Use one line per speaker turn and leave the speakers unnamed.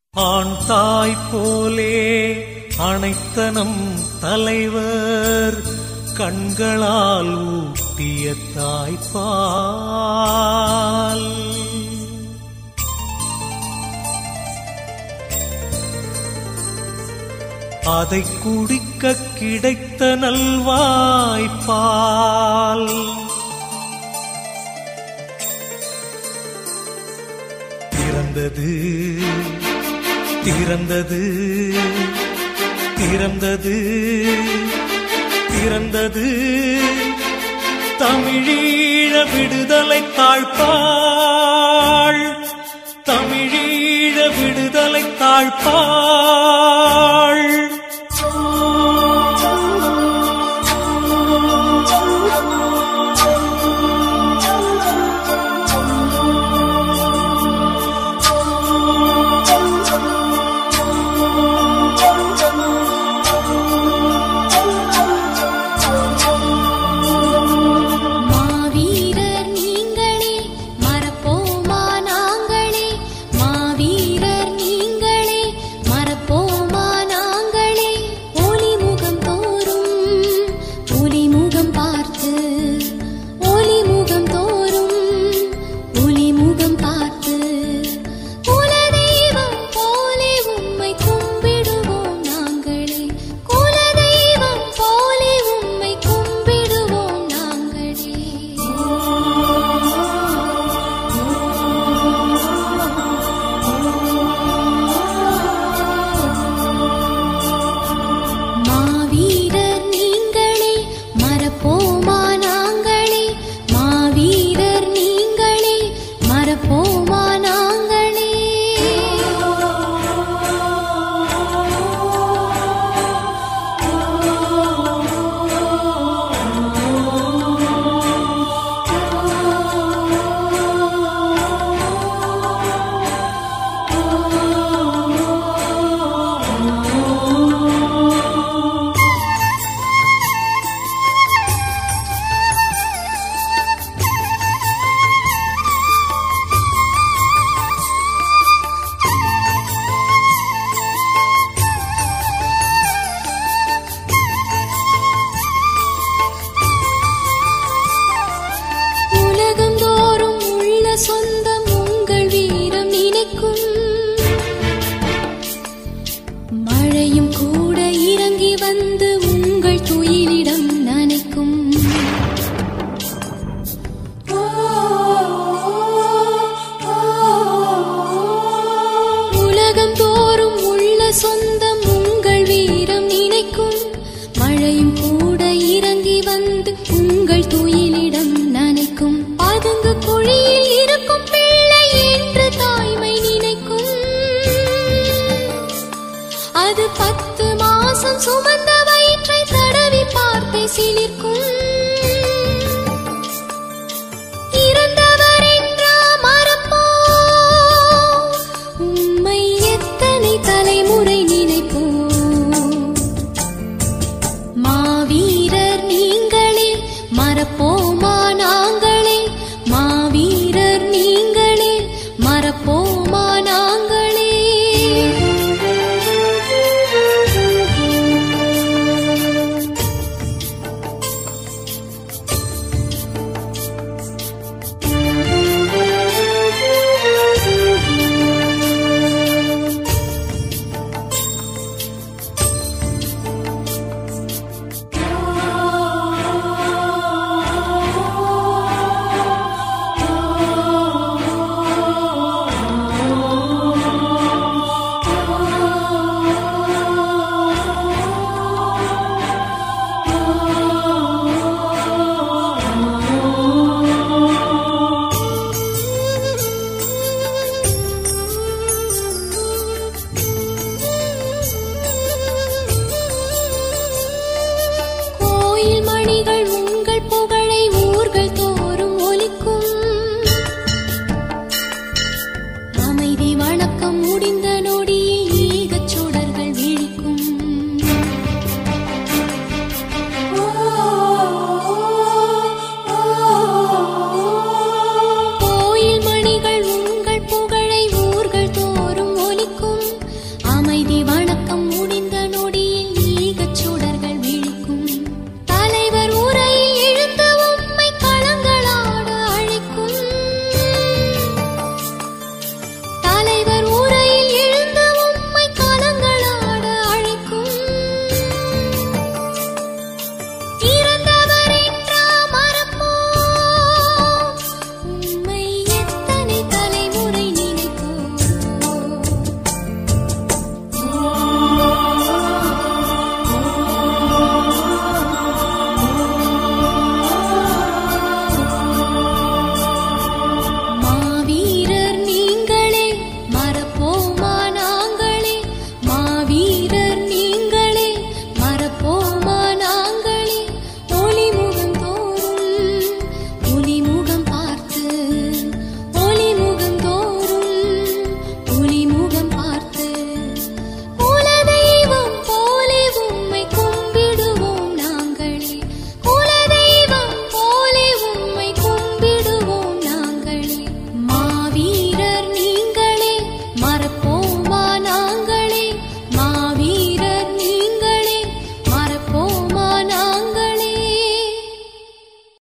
ஆண் தாய் போலே அனைத்தனம் தலைவர் கண்களால் ஊட்டிய தாய்ப்பால் அதை குடிக்க கிடைத்த நல்வாய்ப்பால் திறந்தது திறந்தது திறந்தது திறந்தது தமிழீழ விடுதலை தாழ்ப்பாள் தமிழீழ விடுதலை தாழ்ப்பாள்
மாவீரர் நீங்களே மறப்போமா நாங்களே மாவீரர் நீங்களே மறப்போமா நாங்களே ஒளி முகம் தோறும் ஒளி முகம் பார்த்து ஒளி முகம் தோறும் ஒளி முகம் பார்த்து குலதெய்வம் போலே உம்மை கும்பிடுவோம் நாங்களே குலதெய்வம் போலே உம்மை கும்பிடுவோம் நாங்களே மாவீரர் நீங்களே மறப்போமா நாங்களே மாவீரர் நீங்களே மறப்போமா நாங்களே உலகம் தோறும் உள்ள சொந்தம் உங்கள் வீரம் நினைக்கும் மழையும் கூட இறங்கி வந்து உங்கள் துயிலிடம் நனைக்கும் உலகம் தோறும் உள்ள சொந்தம் உங்கள் வீரம் நினைக்கும் மழையும் கூட இறங்கி வந்து உங்கள் துயிலிடம் நனைக்கும் பதுங்கு குழியில் இருக்கும் பிள்ளை என்று தாய்மை நினைக்கும் அது பத்து மாசம் சுமந்த வயிற்றை தடவி பார்த்தே சிலிர்க்கும்